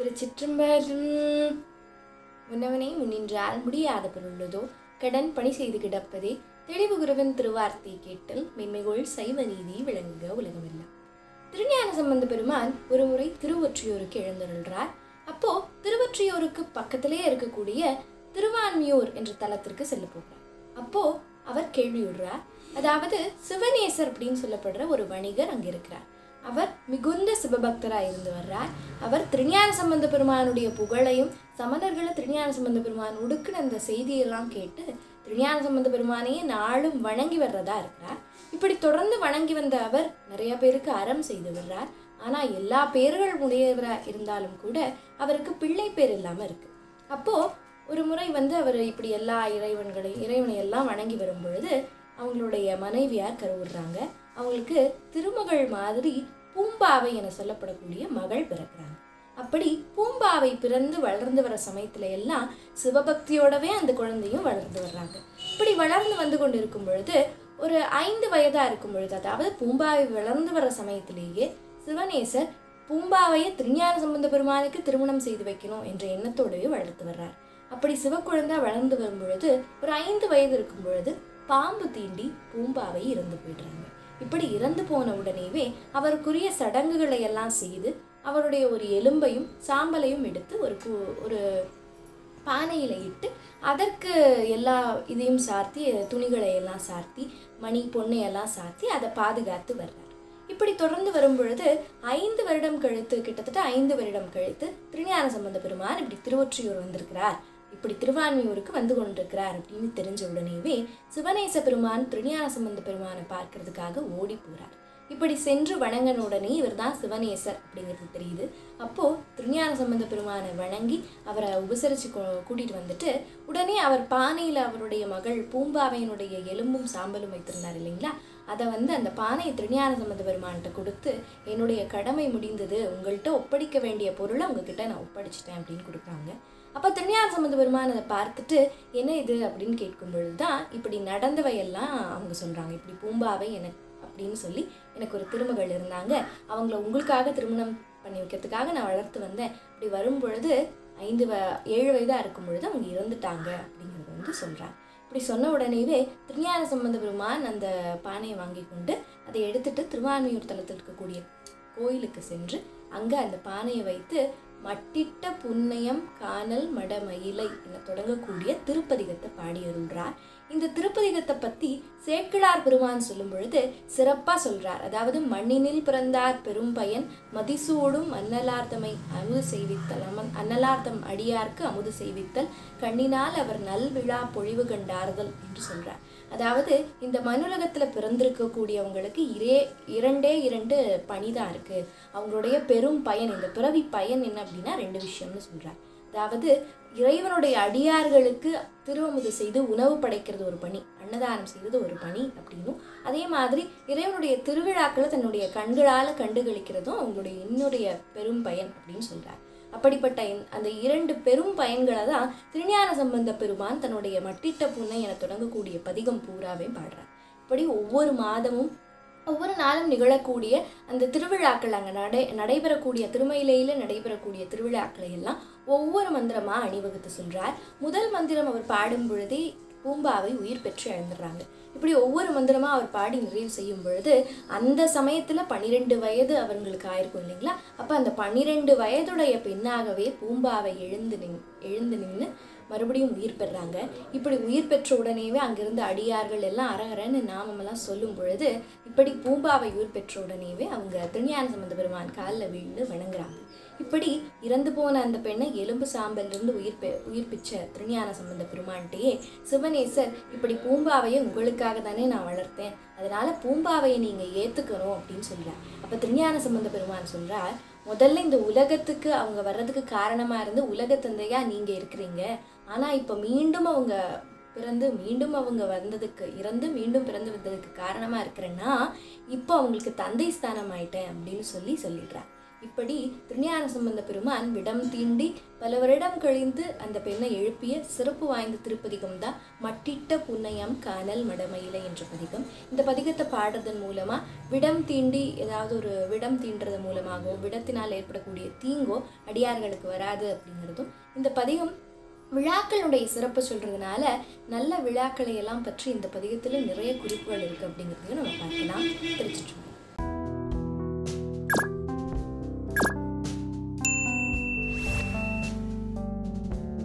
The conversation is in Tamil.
திருச்சிற்றம்பலம் முன்னவனை முன்னின்றால் முடியாத பொருளுதோ கடன் பணி செய்து கிடப்பதே தெளிவு குருவின் திருவார்த்தை கேட்டல் மென்மைகோள் சைவ நீதி விளங்குக உலகமெல்லாம் திருஞான சம்பந்த பெருமான் ஒரு முறை திருவொற்றியூருக்கு எழுந்தருள்றார் அப்போ திருவொற்றியூருக்கு பக்கத்திலே இருக்கக்கூடிய திருவான்மியூர் என்ற தலத்திற்கு செல்ல போகிறார் அப்போ அவர் கேள்வியுடுறார் அதாவது சிவநேசர் அப்படின்னு சொல்லப்படுற ஒரு வணிகர் அங்க இருக்கிறார் அவர் மிகுந்த சிவபக்தராக இருந்து வர்றார் அவர் திருஞான சம்பந்த பெருமானுடைய புகழையும் சமணர்களை திருஞான சம்பந்த பெருமான் உடுக்குன அந்த செய்தியெல்லாம் கேட்டு திருஞான சம்பந்த பெருமானையே நாளும் வணங்கி வர்றதா இருக்கிறார் இப்படி தொடர்ந்து வணங்கி வந்த அவர் நிறைய பேருக்கு அறம் செய்து வர்றார் ஆனா எல்லா பேர்கள் உடையவரா இருந்தாலும் கூட அவருக்கு பிள்ளை பேர் இல்லாம இருக்கு அப்போ ஒரு முறை வந்து அவர் இப்படி எல்லா இறைவன்களை இறைவனை எல்லாம் வணங்கி வரும் பொழுது அவங்களுடைய மனைவியார் கருவுடுறாங்க அவங்களுக்கு திருமகள் மாதிரி பூம்பாவை என சொல்லப்படக்கூடிய மகள் பிறக்கிறாங்க அப்படி பூம்பாவை பிறந்து வளர்ந்து வர சமயத்துல எல்லாம் சிவபக்தியோடவே அந்த குழந்தையும் வளர்ந்து வர்றாங்க இப்படி வளர்ந்து வந்து கொண்டு இருக்கும் பொழுது ஒரு ஐந்து வயதா இருக்கும் பொழுது அதாவது பூம்பாவை வளர்ந்து வர சமயத்திலேயே சிவனேசர் பூம்பாவையை திருஞான சம்பந்த பெருமானுக்கு திருமணம் செய்து வைக்கணும் என்ற எண்ணத்தோடவே வளர்த்து வர்றார் அப்படி சிவக்குழந்தை வளர்ந்து வரும் பொழுது ஒரு ஐந்து வயது இருக்கும் பொழுது பாம்பு தீண்டி பூம்பாவை இறந்து போயிடுறாங்க இப்படி இறந்து போன உடனேவே அவருக்குரிய சடங்குகளை எல்லாம் செய்து அவருடைய ஒரு எலும்பையும் சாம்பலையும் எடுத்து ஒரு கு- ஒரு பானையில் இட்டு அதற்கு எல்லா இதையும் சார்த்தி துணிகளை எல்லாம் சார்த்தி மணி பொண்ணை எல்லாம் சார்த்தி அதை பாதுகாத்து வர்றார் இப்படி தொடர்ந்து வரும் பொழுது ஐந்து வருடம் கழித்து கிட்டத்தட்ட ஐந்து வருடம் கழித்து திருஞான சம்பந்த பெருமான் இப்படி திருவொற்றியூர் வந்திருக்கிறார் இப்படி திருவான்மியூருக்கு வந்து கொண்டிருக்கிறார் அப்படின்னு தெரிஞ்ச உடனேவே சிவநேச பெருமான் திருஞான சம்பந்த பெருமானை பார்க்கறதுக்காக ஓடி போறார் இப்படி சென்று வணங்கின உடனே இவர்தான் சிவநேசர் அப்படிங்கிறது தெரியுது அப்போ திருஞான சம்பந்த பெருமானை வணங்கி அவரை உபசரிச்சு கூ- கூட்டிட்டு வந்துட்டு உடனே அவர் பானையில அவருடைய மகள் பூம்பாவையினுடைய எலும்பும் சாம்பலும் வைத்திருந்தார் இல்லைங்களா அதை வந்து அந்த பானையை திருஞான சம்பந்த பெருமான்கிட்ட கொடுத்து என்னுடைய கடமை முடிந்தது உங்கள்கிட்ட ஒப்படைக்க வேண்டிய பொருளை உங்ககிட்ட நான் ஒப்படைச்சிட்டேன் அப்படின்னு கொடுக்குறாங்க அப்போ திருஞான சம்பந்த பெருமான் அதை பார்த்துட்டு என்ன இது அப்படின்னு கேட்கும் பொழுது தான் இப்படி நடந்தவையெல்லாம் அவங்க சொல்கிறாங்க இப்படி பூம்பாவை எனக்கு அப்படின்னு சொல்லி எனக்கு ஒரு திருமகள் இருந்தாங்க அவங்கள உங்களுக்காக திருமணம் பண்ணி வைக்கிறதுக்காக நான் வளர்த்து வந்தேன் இப்படி வரும் பொழுது ஐந்து வ ஏழு வயதாக இருக்கும் பொழுது அவங்க இறந்துட்டாங்க அப்படிங்கிறத வந்து சொல்கிறாங்க இப்படி சொன்ன உடனேவே திருஞான சம்பந்த பெருமான் அந்த பானையை வாங்கி கொண்டு அதை எடுத்துட்டு திருவான்மியூர் தலத்தில் இருக்கக்கூடிய கோயிலுக்கு சென்று அங்கே அந்த பானையை வைத்து மட்டிட்ட புன்னயம் காணல் மடமயிலை என தொடங்கக்கூடிய திருப்பதிகத்தை பாடி அருள்றார் இந்த திருப்பதிகத்தை பற்றி சேக்கிழார் பெருமான் சொல்லும் பொழுது சிறப்பாக சொல்றார் அதாவது மண்ணினில் பிறந்தார் பெரும் பயன் மதிசூடும் அன்னலார்த்தமை அமுது செய்வித்தல் அமன் அன்னலார்த்தம் அடியார்க்கு அமுது செய்வித்தல் கண்ணினால் அவர் நல்விழா பொழிவு கண்டார்கள் என்று சொல்றார் அதாவது இந்த மனுலகத்தில் பிறந்திருக்கக்கூடியவங்களுக்கு இரே இரண்டே இரண்டு பணி தான் இருக்கு அவங்களுடைய பெரும் பயன் இந்த பிறவி பயன் என்ன அப்படின்னா ரெண்டு விஷயம்னு சொல்றார் அதாவது இறைவனுடைய அடியார்களுக்கு திருவமுது செய்து உணவு படைக்கிறது ஒரு பணி அன்னதானம் செய்வது ஒரு பணி அப்படின்னும் அதே மாதிரி இறைவனுடைய திருவிழாக்களை தன்னுடைய கண்களால் கண்டுகளிக்கிறதும் அவங்களுடைய இன்னுடைய பெரும் பயன் அப்படின்னு சொல்றார் அப்படிப்பட்ட இந்த- அந்த இரண்டு பெரும் பயன்களை தான் திருஞான சம்பந்த பெருமான் தன்னுடைய மட்டிட்ட புன்னை என தொடங்கக்கூடிய பதிகம் பூராவே பாடுறார் இப்படி ஒவ்வொரு மாதமும் ஒவ்வொரு நாளும் நிகழக்கூடிய அந்த திருவிழாக்கள் அங்கே நடை நடைபெறக்கூடிய திருமயிலையில் நடைபெறக்கூடிய திருவிழாக்களை எல்லாம் ஒவ்வொரு மந்திரமாக அணிவகுத்து சொல்றார் முதல் மந்திரம் அவர் பாடும் பொழுதே பூம்பாவை உயிர் பெற்று இழந்துடுறாங்க இப்படி ஒவ்வொரு மந்திரமாக அவர் பாடி நிறைவு செய்யும் பொழுது அந்த சமயத்தில் பன்னிரெண்டு வயது அவங்களுக்கு ஆயிருக்கும் இல்லைங்களா அப்போ அந்த பன்னிரெண்டு வயதுடைய பெண்ணாகவே பூம்பாவை எழுந்து நின் எழுந்து நின்று மறுபடியும் உயிர் பெறுறாங்க இப்படி உயிர் பெற்ற உடனேவே அங்கிருந்து அடியார்கள் எல்லாம் அரகரன்னு நாமமெல்லாம் சொல்லும் பொழுது இப்படி பூம்பாவை உயிர் பெற்ற உடனேவே அவங்க திருஞான சம்பந்த பெருமான் காலில் விழுந்து வணங்குறாங்க இப்படி இறந்து போன அந்த பெண்ணை எலும்பு சாம்பலிருந்து உயிர் பெ உயிர் பிச்ச திருஞான சம்பந்த பெருமான்கிட்டயே சிவனேசர் இப்படி பூம்பாவையை உங்களுக்காக தானே நான் வளர்த்தேன் அதனால பூம்பாவையை நீங்கள் ஏற்றுக்கணும் அப்படின்னு சொல்கிறார் அப்போ திருஞான சம்பந்த பெருமான் சொல்கிறார் முதல்ல இந்த உலகத்துக்கு அவங்க வர்றதுக்கு காரணமாக இருந்து உலகத்தந்தையா நீங்கள் இருக்கிறீங்க ஆனால் இப்போ மீண்டும் அவங்க பிறந்து மீண்டும் அவங்க வந்ததுக்கு இறந்து மீண்டும் பிறந்து வந்ததுக்கு காரணமாக இருக்கிறேன்னா இப்போ அவங்களுக்கு தந்தை ஸ்தானம் ஆயிட்டேன் அப்படின்னு சொல்லி சொல்லிடுறார் இப்படி திருஞான சம்பந்த பெருமான் விடம் தீண்டி பல வருடம் கழிந்து அந்த பெண்ணை எழுப்பிய சிறப்பு வாய்ந்த திருப்பதிகம் தான் மட்டிட்ட புன்னையம் கானல் மடமயிலை என்ற பதிகம் இந்த பதிகத்தை பாடுறதன் மூலமா விடம் தீண்டி ஏதாவது ஒரு விடம் தீண்டுறது மூலமாகவோ விடத்தினால் ஏற்படக்கூடிய தீங்கோ அடியார்களுக்கு வராது அப்படிங்கிறதும் இந்த பதிகம் விழாக்களுடைய சிறப்பு சொல்றதுனால நல்ல விழாக்களை எல்லாம் பற்றி இந்த பதிகத்தில் நிறைய குறிப்புகள் இருக்கு அப்படிங்கிறதையும் நம்ம பார்க்கலாம் திருச்சிட்டு